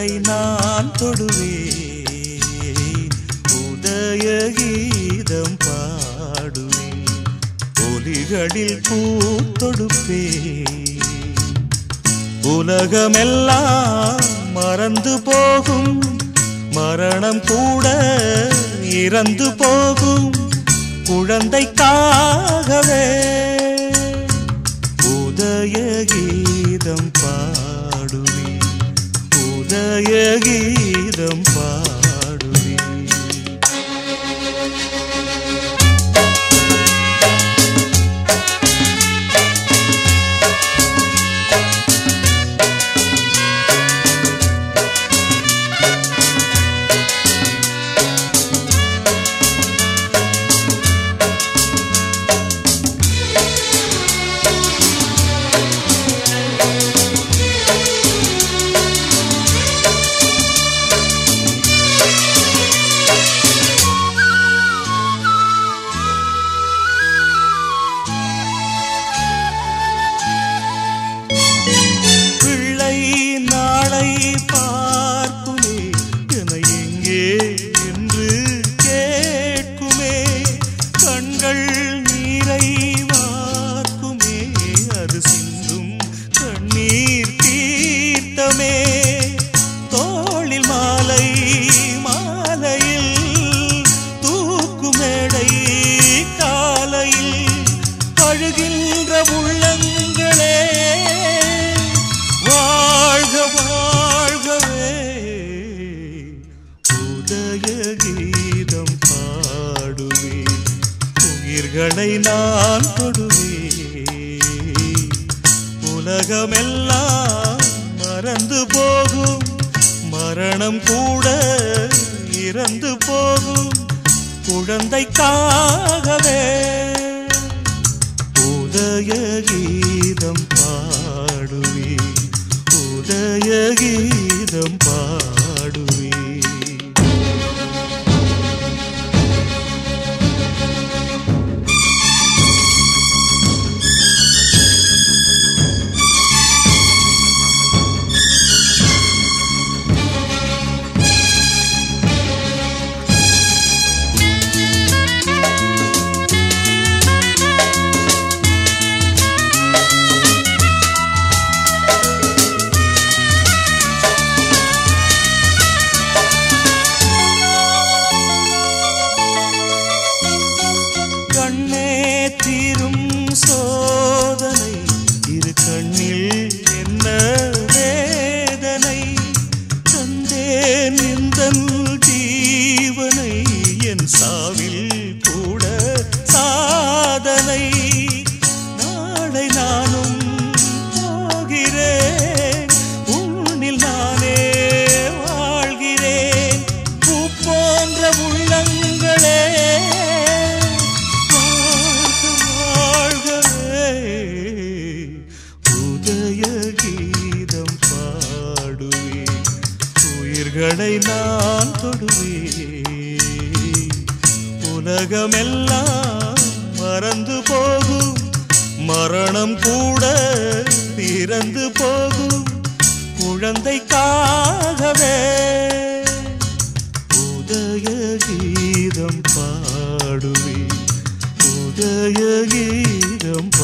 உயிர்களை நான் தொடுவேன் உதய கீதம் பாடுவேன் ஒலிகளில் பூத்தொடுப்பேன் உலகமெல்லாம் மறந்து போகும் மரணம் கூட இறந்து போகும் குழந்தைக்காகவே உதய கீதம் பாடுவேன் உதய கீதம் பாடுவேன் பிள்ளை நாளை பார்க்குமே என எங்கே என்று கேட்குமே கண்கள் நீரை வார்க்குமே அது சிந்தும் கண்ணீர் தீர்த்தமே தோளில் மாலை மாலையில் தூக்குமேடை காலையில் அழுகின்ற உள்ளங்களே வாழ்க வாழ்கவே உதய கீதம் பாடுவே உயிர்களை நான் தொடுவே உலகமெல்லாம் மறந்து போகும் மரணம் கூட இறந்து போகும் குழந்தைக்காகவே உதய கீதம் பாடுவே உதய கீதம் பாடுவே கண்ணே தீரும் சோதனை இரு கண்ணில் என்ன வேதனை தந்தேன் இந்த ஜீவனை என் சாவில் கூட சாதனை நாளை நானும் போகிறேன் உன்னில் நானே வாழ்கிறேன் பூ போன்ற உள்ளங்களே வாழ்க வாழ்கவே உதய கீதம் பாடுவே உயிர்களை நான் தொடுவே உலகமெல்லாம் மறந்து போகும் மரணம் கூட இறந்து போகும் குழந்தைக்காகவே உதய கீதம் பாடுவே உதய கீதம்